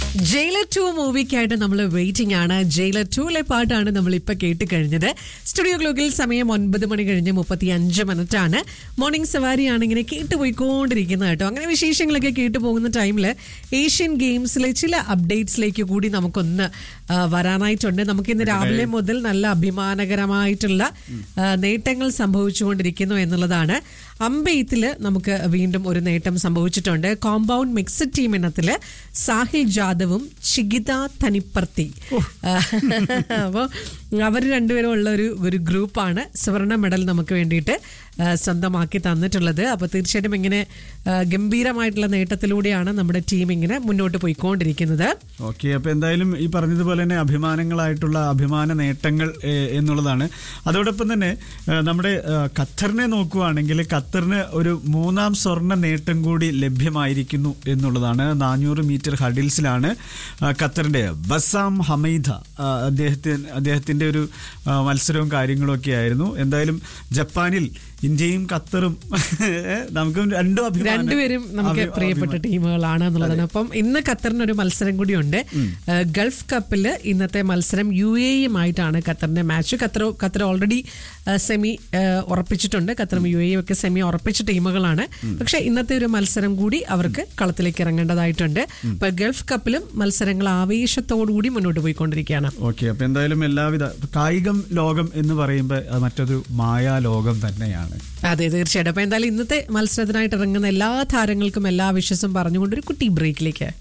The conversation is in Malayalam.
ജയിലർ ടു മൂവിക്കായിട്ട് നമ്മൾ വെയിറ്റിംഗ് ആണ് ജയിലർ ടൂലെ പാട്ടാണ് നമ്മൾ ഇപ്പൊ കേട്ട് കഴിഞ്ഞത് സ്റ്റുഡിയോ ഗ്ലോക്കിൽ സമയം ഒൻപത് മണി കഴിഞ്ഞ് മുപ്പത്തി അഞ്ച് മിനിറ്റ് ആണ് മോർണിംഗ് സവാരിയാണ് ഇങ്ങനെ കേട്ട് പോയിക്കൊണ്ടിരിക്കുന്നത് കേട്ടോ അങ്ങനെ വിശേഷങ്ങളൊക്കെ കേട്ട് പോകുന്ന ടൈമിൽ ഏഷ്യൻ ഗെയിംസിലെ ചില അപ്ഡേറ്റ്സിലേക്ക് കൂടി നമുക്കൊന്ന് ആ, വരാനായിട്ടുണ്ട് നമുക്ക് ഇന്ന് രാവിലെ മുതൽ നല്ല അഭിമാനകരമായിട്ടുള്ള ആ, നേട്ടങ്ങൾ സംഭവിച്ചുകൊണ്ടിരിക്കുന്നു എന്നുള്ളതാണ് അമ്പെയ്ത്തിൽ നമുക്ക് വീണ്ടും ഒരു നേട്ടം സംഭവിച്ചിട്ടുണ്ട് കോമ്പൗണ്ട് മിക്സഡ് ടീം ഇനത്തില് സാഹിൽ ജാദവും ചിഗിത തനിപ്പർത്തി അപ്പോൾ അവർ രണ്ടുപേരും ഉള്ള ഒരു ഒരു ഗ്രൂപ്പാണ് സ്വർണ്ണ മെഡൽ നമുക്ക് വേണ്ടിയിട്ട് ആ, സ്വന്തമാക്കി തന്നിട്ടുള്ളത് അപ്പോൾ തീർച്ചയായിട്ടും ഇങ്ങനെ ആ, ഗംഭീരമായിട്ടുള്ള നേട്ടത്തിലൂടെയാണ് നമ്മുടെ ടീം ഇങ്ങനെ മുന്നോട്ട് പോയിക്കൊണ്ടിരിക്കുന്നത് ഓക്കെ അപ്പൊ എന്തായാലും ഈ പറഞ്ഞതുപോലെ തന്നെ അഭിമാനങ്ങളായിട്ടുള്ള അഭിമാന നേട്ടങ്ങൾ ഏ, എന്നുള്ളതാണ് അതോടൊപ്പം തന്നെ ഏ, നമ്മുടെ ഏ, ഖത്തറിനെ നോക്കുകയാണെങ്കിൽ ഖത്തറിന് ഒരു മൂന്നാം സ്വർണ്ണ നേട്ടം കൂടി ലഭ്യമായിരിക്കുന്നു എന്നുള്ളതാണ് നാനൂറ് മീറ്റർ ഹഡിൽസിലാണ് ആ, ഖത്തറിന്റെ ബസാം ഹമൈദ ആ, അദ്ദേഹത്തിന് അദ്ദേഹത്തിന്റെ ഒരു ആ, മത്സരവും കാര്യങ്ങളും ഒക്കെ ആയിരുന്നു എന്തായാലും ജപ്പാനിൽ ഇന്ത്യയും ഖത്തറും ഏ, നമുക്ക് രണ്ടും അഭിമാന രണ്ടുപേരും നമുക്ക് അഭി- പ്രിയപ്പെട്ട ടീമുകളാണ് എന്നുള്ളതാണ് അപ്പം ഇന്ന് ഖത്തറിന് ഒരു മത്സരം കൂടിയുണ്ട് ഏഹ് ഗൾഫ് കപ്പില് ഇന്നത്തെ മത്സരം യു എയുമായിട്ടാണ് ഖത്തറിന്റെ match Qatar Qatar already semi ഉറപ്പിച്ചിട്ടുണ്ട് ഖത്തറും യു എയും ഒക്കെ സെമി ഉറപ്പിച്ച ടീമുകളാണ് പക്ഷെ ഇന്നത്തെ ഒരു മത്സരം കൂടി അവർക്ക് കളത്തിലേക്ക് ഇറങ്ങേണ്ടതായിട്ടുണ്ട് ഇപ്പൊ ഗൾഫ് കപ്പിലും മത്സരങ്ങൾ ആവേശത്തോടുകൂടി മുന്നോട്ട് പോയിക്കൊണ്ടിരിക്കുകയാണ് ഓക്കെ അപ്പൊ എന്തായാലും എല്ലാവിധ കായികം ലോകം എന്ന് പറയുമ്പോൾ അത് മറ്റൊരു മായാ ലോകം തന്നെയാണ് അതെ തീർച്ചയായിട്ടും അപ്പൊ എന്തായാലും ഇന്നത്തെ മത്സരത്തിനായിട്ട് ഇറങ്ങുന്ന എല്ലാ താരങ്ങൾക്കും എല്ലാ വിശ്വസും പറഞ്ഞുകൊണ്ട് ഒരു കുട്ടി ബ്രേക്കിലേക്ക്